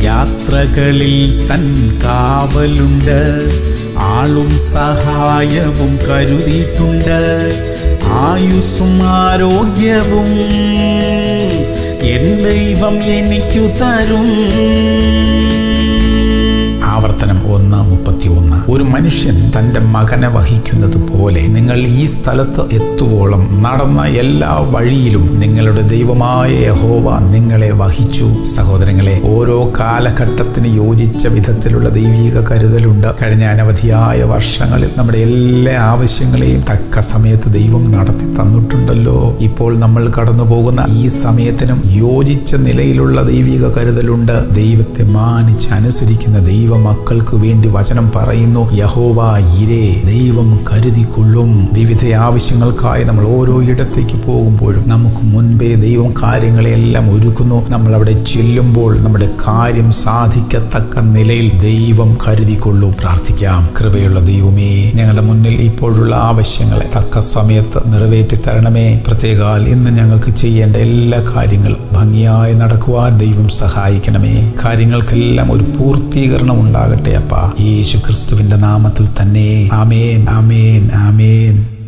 യാത്രകളിൽ തൻ കാവലുണ്ട് ആളും സഹായവും കരുതിയിട്ടുണ്ട് ആയുസ്സും ആരോഗ്യവും എൻ ദൈവം എനിക്കു തരും ആവർത്തനം ഒന്ന് മുപ്പത്തി ഒന്ന് ഒരു മനുഷ്യൻ തൻ്റെ മകനെ വഹിക്കുന്നത് പോലെ നിങ്ങൾ ഈ സ്ഥലത്ത് എത്തുവോളം നടന്ന എല്ലാ വഴിയിലും നിങ്ങളുടെ ദൈവമായ യഹോവ നിങ്ങളെ വഹിച്ചു സഹോദരങ്ങളെ ഓരോ കാലഘട്ടത്തിന് യോജിച്ച വിധത്തിലുള്ള ദൈവീക കരുതലുണ്ട് കഴിഞ്ഞ അനവധിയായ വർഷങ്ങളിൽ നമ്മുടെ എല്ലാ ആവശ്യങ്ങളെയും തക്ക സമയത്ത് ദൈവം നടത്തി തന്നിട്ടുണ്ടല്ലോ ഇപ്പോൾ നമ്മൾ കടന്നു പോകുന്ന ഈ സമയത്തിനും യോജിച്ച നിലയിലുള്ള ദൈവിക കരുതലുണ്ട് ദൈവത്തെ മാനിച്ച് അനുസരിക്കുന്ന ദൈവ മക്കൾക്ക് വേണ്ടി വചനം പറയുന്നു യഹോവ ഇരേ ദൈവം കരുതിക്കൊള്ളും വിവിധ ആവശ്യങ്ങൾക്കായി നമ്മൾ ഓരോ ഇടത്തേക്ക് പോകുമ്പോഴും നമുക്ക് മുൻപേ ദൈവം കാര്യങ്ങളെല്ലാം ഒരുക്കുന്നു നമ്മൾ അവിടെ ചെല്ലുമ്പോൾ നമ്മുടെ കാര്യം സാധിക്കത്തക്ക നിലയിൽ ദൈവം കരുതിക്കൊള്ളും പ്രാർത്ഥിക്കാം കൃപയുള്ള ദൈവമേ ഞങ്ങളുടെ മുന്നിൽ ഇപ്പോഴുള്ള ആവശ്യങ്ങളെ തക്ക സമയത്ത് നിറവേറ്റി തരണമേ പ്രത്യേകാൽ ഇന്ന് ഞങ്ങൾക്ക് ചെയ്യേണ്ട എല്ലാ കാര്യങ്ങളും ഭംഗിയായി നടക്കുവാൻ ദൈവം സഹായിക്കണമേ കാര്യങ്ങൾക്കെല്ലാം ഒരു പൂർത്തീകരണം ഉണ്ടാകട്ടെ അപ്പ യേശു ക്രിസ്തുവിന്റെ നാമത്തിൽ തന്നെ ആമേൻ ആമേൻ ആമേൻ